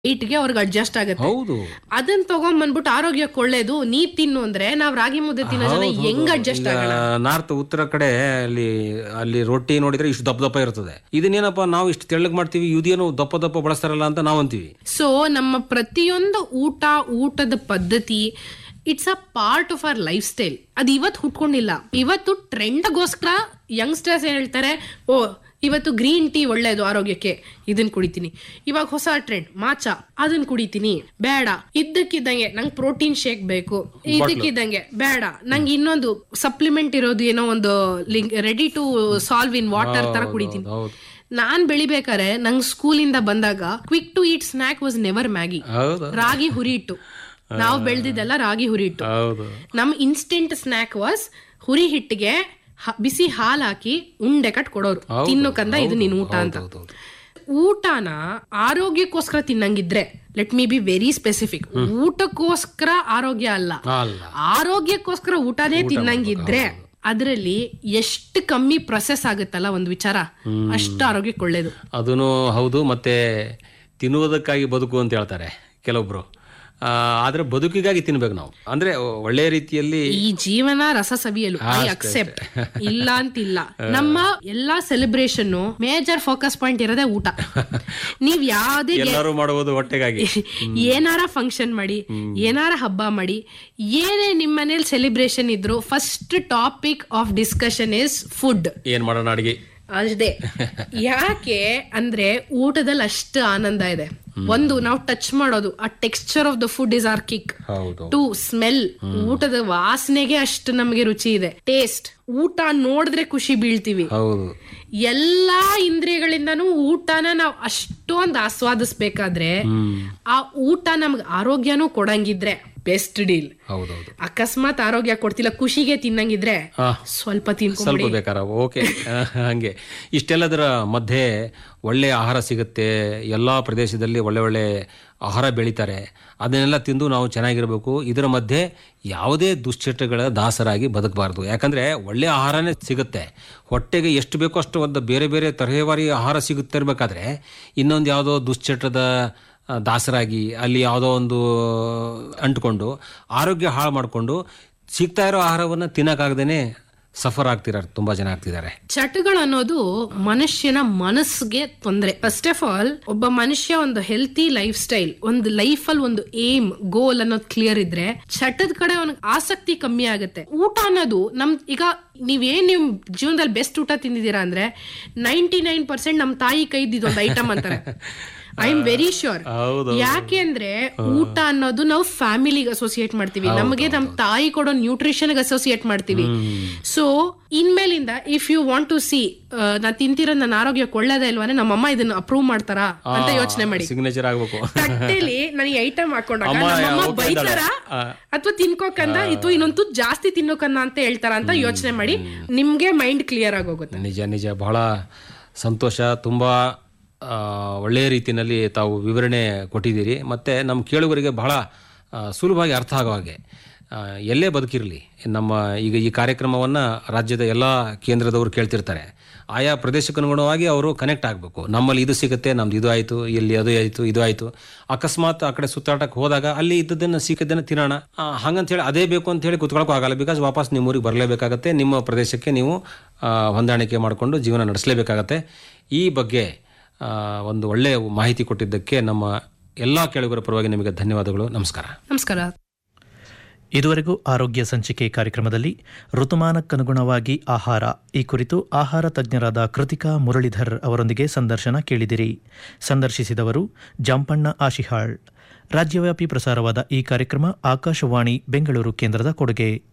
ಗೆ ಅವ್ರಿಗೆ ಅಡ್ಜಸ್ಟ್ ಆಗುತ್ತೆ ಹೌದು ಅದನ್ನ ತಗೊಂಡ್ಬಂದ್ಬಿಟ್ಟು ಆರೋಗ್ಯಕ್ಕೆ ಒಳ್ಳೇದು ನೀ ತಿನ್ನು ಅಂದ್ರೆ ನಾವ್ ರಾಗಿ ಮುದ್ದೆ ತಿನ್ನೋ ಜನ ಹೆಂಗ್ ಅಡ್ಜಸ್ಟ್ ಈಗ ಆಗೋಣ ನಾರ್ತ್ ಉತ್ತರ ಕಡೆ ಅಲ್ಲಿ ಅಲ್ಲಿ ರೊಟ್ಟಿ ನೋಡಿದ್ರೆ ಇಷ್ಟು ದಪ್ಪ ದಪ್ಪ ಇರ್ತದೆ ಇದನ್ನೇನಪ್ಪ ನಾವು ಇಷ್ಟು ತೆಳ್ಳಗ್ ಮಾಡ್ತೀವಿ ಇದೇನು ದಪ್ಪ ದಪ್ಪ ಬಳಸ್ತಾರಲ್ಲ ಅಂತ ನಾವು ಅಂತೀವಿ ಸೊ ನಮ್ಮ ಪ್ರತಿಯೊಂದು ಊಟ ಊಟದ ಪದ್ಧತಿ it's a part of our lifestyle ಅದು ಇವತ್ತು ಹುಟ್ಕೊಂಡಿಲ್ಲ ಇವತ್ತು ಟ್ರೆಂಡ್ಗೋಸ್ಕರ ಯಂಗ್ಸ್ಟರ್ಸ್ ಏನ್ ಹೇಳ್ತಾರೆ ಓ ಇವತ್ತು ಗ್ರೀನ್ ಟೀ ಒಳ್ಳೇದು ಆರೋಗ್ಯಕ್ಕೆ ಇದನ್ನ ಕುಡಿತೀನಿ ಇವಾಗ ಹೊಸ ಟ್ರೆಂಡ್ ಮಾಚ ಅದನ್ನ ಕುಡಿತೀನಿ ಬೇಡ ಇದ್ದಕ್ಕಿದ್ದಂಗೆ ನಂಗೆ ಪ್ರೋಟೀನ್ ಶೇಕ್ ಬೇಕು ಇದ್ದಕ್ಕಿದ್ದಂಗೆ ಬೇಡ ನಂಗೆ ಇನ್ನೊಂದು ಸಪ್ಲಿಮೆಂಟ್ ಇರೋದು ಏನೋ ಒಂದು link ready to solve in water ತರ ಕುಡಿತೀನಿ ಹೌದು ನಾನ್ ಬೆಳಿಬೇಕಾರೆ ನಂಗ್ ಸ್ಕೂಲಿಂದ ಬಂದಾಗ quick to eat snack was never Maggi ಹೌದು ರಾಗಿ ಹುರಿ ಹಿಟ್ಟು ನಾವು ಬೆಳೆದಿದ್ದೆಲ್ಲ ರಾಗಿ ಹುರಿ ಹಿಟ್ಟು ಹೌದು ನಮ್ ಇನ್ಸ್ಟೆಂಟ್ ಸ್ನಾಕ್ ವಾಸ್ ಹುರಿ ಹಿಟ್ಟಿಗೆ ಹ- ಬಿಸಿ ಹಾಲ್ ಹಾಕಿ ಉಂಡೆ ಕಟ್ ಕೊಡೋರು ತಿನ್ನು ಕಂದ ಇದು ನಿನ್ ಊಟ ಅಂತ ಹೌದು, ಹೌದು. ಊಟನ ಆರೋಗ್ಯಕ್ಕೋಸ್ಕರ ತಿನ್ನಂಗಿದ್ರೆ let me be very specific ಊಟಕ್ಕೋಸ್ಕರ ಆರೋಗ್ಯ ಅಲ್ಲ ಅಲ್ಲ ಆರೋಗ್ಯಕ್ಕೋಸ್ಕರ ಊಟನೇ ತಿನ್ನಂಗಿದ್ರೆ ಅದರಲ್ಲಿ ಎಷ್ಟು ಕಮ್ಮಿ ಪ್ರೊಸೆಸ್ ಆಗುತ್ತಲ್ಲ ಒಂದು ವಿಚಾರ ಅಷ್ಟು ಆರೋಗ್ಯಕ್ಕೆ ಒಳ್ಳೇದು ಅದೂ ಹೌದು ಮತ್ತೆ ತಿನ್ನುವುದಕ್ಕಾಗಿ ಬದುಕು ಅಂತ ಹೇಳ್ತಾರೆ ಕೆಲವೊಬ್ರು ಆ, ಆದ್ರೆ ಬದುಕಿಗಾಗಿ ತಿನ್ಬೇಕು ನಾವು ಅಂದ್ರೆ ಒಳ್ಳೆಯ ರೀತಿಯಲ್ಲಿ ಈ ಜೀವನ ರಸ ಸವಿಯಲು ಐ ಅಕ್ಸೆಪ್ಟ್ ಇಲ್ಲ ಅಂತಿಲ್ಲ ನಮ್ಮ ಎಲ್ಲಾ ಸೆಲೆಬ್ರೇಷನ್ ಮೇಜರ್ ಫೋಕಸ್ ಪಾಯಿಂಟ್ ಇರೋದೇ ಊಟ ನೀವ್ ಯಾವ್ದೇ ಎಲ್ಲರೂ ಮಾಡುವುದು ಹೊಟ್ಟೆಗಾಗಿ ಏನಾರ ಫಂಕ್ಷನ್ ಮಾಡಿ ಏನಾರ ಹಬ್ಬ ಮಾಡಿ ಏನೇ ನಿಮ್ಮ ಮನೇಲಿ ಸೆಲೆಬ್ರೇಷನ್ ಇದ್ರು first topic of discussion is food ಏನ್ ಮಾಡೋಣ ಅಡಿಗೆ ಅಷ್ಟೇ ಯಾಕೆ ಅಂದ್ರೆ ಊಟದಲ್ಲಿ ಅಷ್ಟು ಆನಂದ ಇದೆ ಒಂದು ನಾವು ಟಚ್ ಮಾಡೋದು ಆ texture of the food is our kick ಹೌದು ಟು ಸ್ಮೆಲ್ ಊಟದ ವಾಸನೆಗೆ ಅಷ್ಟು ನಮಗೆ ರುಚಿ ಇದೆ ಟೇಸ್ಟ್ ಊಟ ನೋಡಿದ್ರೆ ಖುಷಿ ಬೀಳ್ತೀವಿ ಹೌದು ಎಲ್ಲಾ ಇಂದ್ರಿಯಗಳಿಂದನೂ ಊಟನ ನಾವು ಅಷ್ಟೊಂದು ಆಸ್ವಾದಿಸ್ಬೇಕಾದ್ರೆ ಆ ಊಟ ನಮ್ಗೆ ಆರೋಗ್ಯನೂ ಕೊಡಂಗಿದ್ರೆ ಬೆಸ್ಟ್ ಡೀಲ್ ಹೌದೌದು ಅಕಸ್ಮಾತ್ ಆರೋಗ್ಯ ಕೊಡ್ತಿಲ್ಲ ಖುಷಿಗೆ ತಿನ್ನಂಗಿದ್ರೆ ಹಾ. ಸ್ವಲ್ಪ ತಿನ್ಕೊಂಬಿಡಿ ಸ್ವಲ್ಪ ಬೇಕಾರ ಓಕೆ ಹಂಗೆ ಇಷ್ಟೆಲ್ಲದರ ಮಧ್ಯೆ ಒಳ್ಳೆ ಆಹಾರ ಸಿಗುತ್ತೆ ಎಲ್ಲ ಪ್ರದೇಶದಲ್ಲಿ ಒಳ್ಳೆ ಒಳ್ಳೆ ಆಹಾರ ಬೆಳೀತಾರೆ ಅದನ್ನೆಲ್ಲ ತಿಂದು ನಾವು ಚೆನ್ನಾಗಿರ್ಬೇಕು ಇದರ ಮಧ್ಯೆ ಯಾವುದೇ ದುಶ್ಚಟಗಳ ದಾಸರಾಗಿ ಬದುಕಬಾರ್ದು ಯಾಕಂದ್ರೆ ಒಳ್ಳೆ ಆಹಾರನೇ ಸಿಗುತ್ತೆ ಹೊಟ್ಟೆಗೆ ಎಷ್ಟು ಬೇಕೋ ಅಷ್ಟು ಒಂದು ಬೇರೆ ಬೇರೆ ತರಹೇವಾರಿ ಆಹಾರ ಸಿಗುತ್ತೆ ಇರಬೇಕಾದ್ರೆ ಇನ್ನೊಂದು ಯಾವುದೋ ದುಶ್ಚಟದ ಆ, ದಾಸರಾಗಿ ಅಲ್ಲಿ ಯಾವುದೋ ಒಂದು ಅಂಟ್ಕೊಂಡು ಆರೋಗ್ಯ ಹಾಳು ಮಾಡಿಕೊಂಡು ಸಿಗ್ತಾ ಇರೋ ಆಹಾರವನ್ನು ತಿನ್ನೋಕ್ಕಾಗ್ದೇ ಸಫರ್ ಆಗ್ತಿದ್ದಾರೆ ತುಂಬಾ ಜನ ಆಗ್ತಿದ್ದಾರೆ ಚಟಗಳು ಅನ್ನೋದು ಮನುಷ್ಯನ ಮನಸ್ಸಿಗೆ ತೊಂದರೆ ಫಸ್ಟ್ ಆಫ್ ಆಲ್ ಒಬ್ಬ ಮನುಷ್ಯ ಒಂದು ಹೆಲ್ತಿ ಲೈಫ್ ಸ್ಟೈಲ್ ಒಂದು ಲೈಫ್ ಅಲ್ಲಿ ಒಂದು ಏಮ್ ಗೋಲ್ ಅನ್ನೋದು ಕ್ಲಿಯರ್ ಇದ್ರೆ ಚಟದ ಕಡೆ ಅವನಿಗೆ ಆಸಕ್ತಿ ಕಮ್ಮಿ ಆಗುತ್ತೆ ಊಟ ಅನ್ನೋದು ನಮ್ ಈಗ ನೀವೇನ್ ನಿಮ್ ಜೀವನದಲ್ಲಿ ಬೆಸ್ಟ್ ಊಟ ತಿಂದಿದ್ದೀರಾ ಅಂದ್ರೆ ನೈಂಟಿ ನೈನ್ ಪರ್ಸೆಂಟ್ ನಮ್ ತಾಯಿ ಕೈದಿದ್ದು ಒಂದು ಐಟಮ್ ಅಂತಾರೆ ಐ ಆಮ್ ವೆರಿ ಶ್ಯೂರ್ ಹೌದು ಯಾಕೆ ಅಂದ್ರೆ ಊಟ ಅನ್ನೋದು ನಾವು ಫ್ಯಾಮಿಲಿಗೆ ಅಸೋಸಿಯೇಟ್ ಮಾಡ್ತೀವಿ ನಮಗೆ ನಮ್ ತಾಯಿ ಕೊಡೋ ನ್ಯೂಟ್ರಿಷನ್ ಅಸೋಸಿಯೇಟ್ ಮಾಡ್ತೀವಿ ಸೊ ಇನ್ಮೇಲಿಂದ if you want to see ನಾ ತಿಂತಿರೋ ನನ್ನ ಆರೋಗ್ಯಕ್ಕೆ ಒಳ್ಳೇದೇ ಇಲ್ವಾನೆ ನಮ್ಮಮ್ಮ ಇದನ್ನ ಅಪ್ರೂವ್ ಮಾಡ್ತಾರಾ ಅಂತ ಯೋಚನೆ ಮಾಡಿ ಸಿಗ್ನೇಚರ್ ಆಗ್ಬೇಕು ತಟ್ಟೆಲಿ ನನಗೆ ಐಟಮ್ ಹಾಕೊಂಡಾಗ ಅಮ್ಮ ನಮ್ಮಮ್ಮ ಓಕೆ ಅಂದಾಳೆ. ಬೈತಾರ ಆ. ಅಥವಾ ತಿನ್ಕೋಕಂದ ಅಥವಾ ಇನ್ನೊಂದು ತುತ್ತು ಜಾಸ್ತಿ ತಿನ್ನೋಕಂದ ಅಂತ ಹೇಳ್ತಾರ ಅಂತ ಯೋಚನೆ ಮಾಡಿ ನಿಮ್ಗೆ ಮೈಂಡ್ ಕ್ಲಿಯರ್ ಆಗೋಗುತ್ತೆ ನಿಜ ನಿಜ ಬಹಳ ಸಂತೋಷ ತುಂಬ ಆ, ಒಳ್ಳೆಯ ರೀತಿಯಲ್ಲಿ ತಾವು ವಿವರಣೆ ಕೊಟ್ಟಿದ್ದೀರಿ ಮತ್ತು ನಮ್ಮ ಕೇಳುಗರಿಗೆ ಬಹಳ ಆ, ಸುಲಭವಾಗಿ ಅರ್ಥ ಆಗೋ ಹಾಗೆ ಆ, ಎಲ್ಲೇ ಬದುಕಿರಲಿ ನಮ್ಮ ಈಗ ಈ ಕಾರ್ಯಕ್ರಮವನ್ನು ರಾಜ್ಯದ ಎಲ್ಲ ಕೇಂದ್ರದವರು ಕೇಳ್ತಿರ್ತಾರೆ ಆಯಾ ಪ್ರದೇಶಕ್ಕನುಗುಣವಾಗಿ ಅವರು ಕನೆಕ್ಟ್ ಆಗಬೇಕು ನಮ್ಮಲ್ಲಿ ಇದು ಸಿಗುತ್ತೆ ನಮ್ದು ಇದು ಆಯಿತು ಇಲ್ಲಿ ಅದು ಆಯಿತು ಇದು ಆಯಿತು ಅಕಸ್ಮಾತ್ ಆ ಕಡೆ ಸುತ್ತಾಟಕ್ಕೆ ಹೋದಾಗ ಅಲ್ಲಿ ಇದ್ದದನ್ನು ಸಿಕ್ಕದನ್ನು ತಿನ್ನೋಣ ಆ, ಹಂಗಂತ ಹೇಳಿ ಅದೇ ಬೇಕು ಅಂತ ಹೇಳಿ ಕುತ್ಕೊಳ್ಳೋಕ್ಕೂ ಆಗಲ್ಲ ಬಿಕಾಸ್ ವಾಪಸ್ ನಿಮ್ಮ ಊರಿಗೆ ಬರಲೇಬೇಕಾಗತ್ತೆ ನಿಮ್ಮ ಪ್ರದೇಶಕ್ಕೆ ನೀವು ಆ, ಹೊಂದಾಣಿಕೆ ಮಾಡಿಕೊಂಡು ಜೀವನ ನಡೆಸಲೇಬೇಕಾಗತ್ತೆ ಈ ಬಗ್ಗೆ ಆ, ಒಂದು ಒಳ್ಳೆಯ ಮಾಹಿತಿ ಕೊಟ್ಟಿದ್ದಕ್ಕೆ ನಮ್ಮ ಎಲ್ಲ ಕೇಳುಗರ ಪರವಾಗಿ ನಿಮಗೆ ಧನ್ಯವಾದಗಳು ನಮಸ್ಕಾರ ನಮಸ್ಕಾರ ಇದುವರೆಗೂ ಆರೋಗ್ಯ ಸಂಚಿಕೆ ಕಾರ್ಯಕ್ರಮದಲ್ಲಿ ಋತುಮಾನಕ್ಕನುಗುಣವಾಗಿ ಆಹಾರ ಈ ಕುರಿತು ಆಹಾರ ತಜ್ಞರಾದ ಕೃತಿಕಾ ಮುರಳೀಧರ್ ಅವರೊಂದಿಗೆ ಸಂದರ್ಶನ ಕೇಳಿದಿರಿ ಸಂದರ್ಶಿಸಿದವರು ಜಂಪಣ್ಣ ಆಶಿಹಾಳ್ ರಾಜ್ಯವ್ಯಾಪಿ ಪ್ರಸಾರವಾದ ಈ ಕಾರ್ಯಕ್ರಮ ಆಕಾಶವಾಣಿ ಬೆಂಗಳೂರು ಕೇಂದ್ರದ ಕೊಡುಗೆ